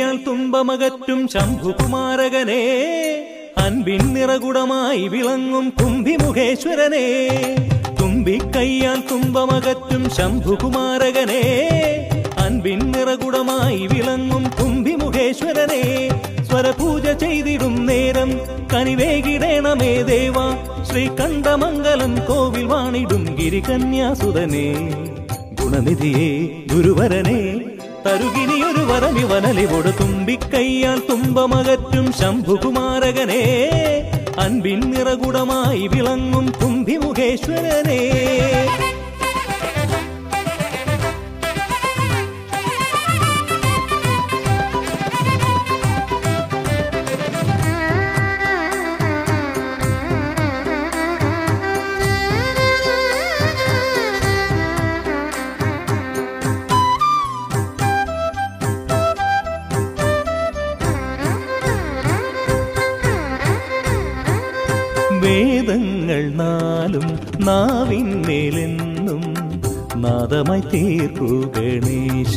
തുമ്പിക്കൈയാൽ തുമ്പമകറ്റും ശംഭുകുമാരകനെ അൻപിൻ നിറകുടമായി വിളങ്ങും കുംഭിമുഖേശ്വരനെ തുമ്പിക്കൈയാൽ തുമ്പമകറ്റും ശംഭുകുമാരകനെ അൻപിൻ നിറകുടമായി വിളങ്ങും കുംഭിമുഖേശ്വരനെ സ്വരപൂജ ചെയ്തിടും നേരം കനിവേകിടേണമേ ദേവ ശ്രീകണ്ഠമംഗലം കോവിൽ വാണിടും ഗിരികന്യാസുതനെ ഗുണനിധിയെ ഗുരുവരനെ തരുകിനിയൊരു വരമിവനലിവോട് തുമ്പിക്കൈയാൽ തുമ്പമകറ്റും ശംഭുകുമാരകനെ അൻപിൻ നിറകുടമായി വിളങ്ങും കുംഭിമുഖേശ്വരനെ വേദങ്ങൾ നാലും നാവിന്മേലെന്നും നാദമായി തീർക്കൂ ഗണേശ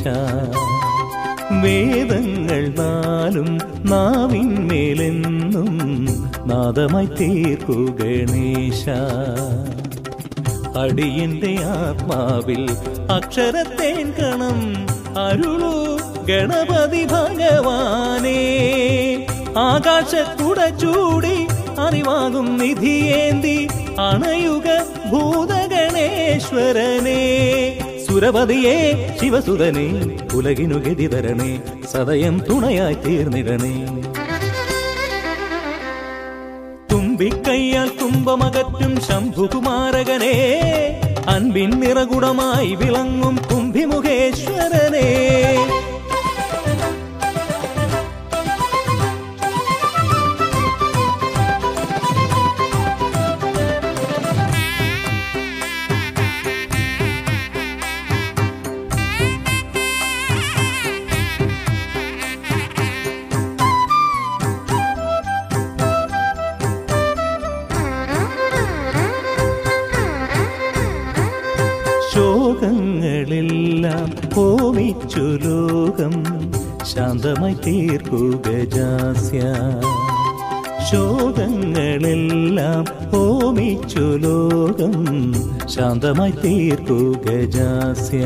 വേദങ്ങൾ നാലും നാവിന്മേലെന്നും നാദമായി തീർക്കൂ ഗണേശ അടിയന്റെ ആത്മാവിൽ അക്ഷരത്തേൻ കണം അരുളു ഗണപതി ഭഗവാനേ ആകാശക്കുട ചൂടി അറിവാകും നിധിയേന്തി അണയുക ഭൂതഗണേശ്വരനെ സുരപതിയെ ശിവസുതനെ ഉലകിനു ഗതി തരണേ സദയം തുണയായി തീർന്നിടണേ തുമ്പിക്കൈയാൽ തുമ്പമകറ്റും ശംഭുകുമാരകനെ അൻപിൻ നിറകുടമായി വിളങ്ങും കുംഭിമുഖേശ്വരനെ ശോകങ്ങളെല്ലാം ഹോമിച്ചു ലോകം ശാന്തമായി തീർക്കൂ ഗജാസ്യ ശോകങ്ങളെല്ലാം ഹോമിച്ചു ലോകം ശാന്തമായി തീർക്കൂ ഗജാസ്യ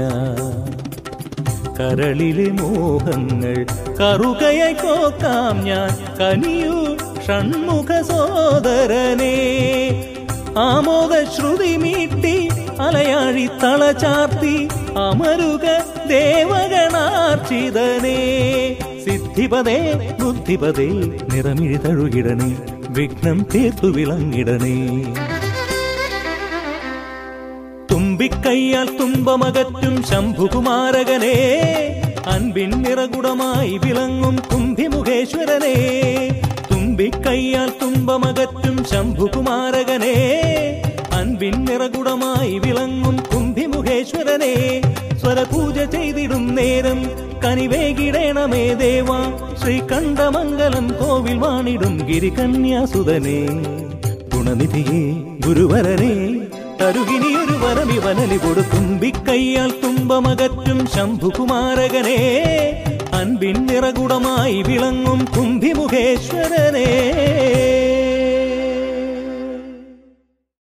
കരളിലെ മോഹങ്ങൾ കറുകയായി കോക്കാം ഞാൻ കനിയൂ ഷൺമുഖ സോദരനെ ആമോദ ശ്രുതി മീട്ടി അലയാഴി തളചാർത്തി അമരുക ദേവഗണാർച്ചിതനെ സിദ്ധിപതേ ബുദ്ധിപതേ നിറമിഴി തഴുകിടണേ വിഘ്നം തീർത്തു വിളങ്ങിടണേ തുമ്പിക്കൈയാൽ തുമ്പമകറ്റും ശംഭുകുമാരകനെ അൻപിൻ നിറകുടമായി വിളങ്ങും കുംഭിമുഖേശ്വരനെ തുമ്പിക്കൈയാൽ തുമ്പമകറ്റും ശംഭുകുമാരകനെ അൻപിൻ നിറകുടമായി വിളങ്ങും കുംഭിമുഖേശ്വരനെ സ്വരപൂജ ചെയ്തിടും നേരം കനിവേകിടേണമേ ദേവ ശ്രീകണ്ഠമംഗലം കോവിൽ വാണിടും ഗിരികന്യാസുതനെ ഗുണനിധിയെ ഗുരുവരനെ തരുകിനിയൊരു വരമിവനലി കൊടുത്തുമ്പിക്കൈയാൽ തുമ്പമകറ്റും ശംഭുകുമാരകനെ അൻപിൻ നിറകുടമായി വിളങ്ങും കുംഭിമുഖേശ്വരനെ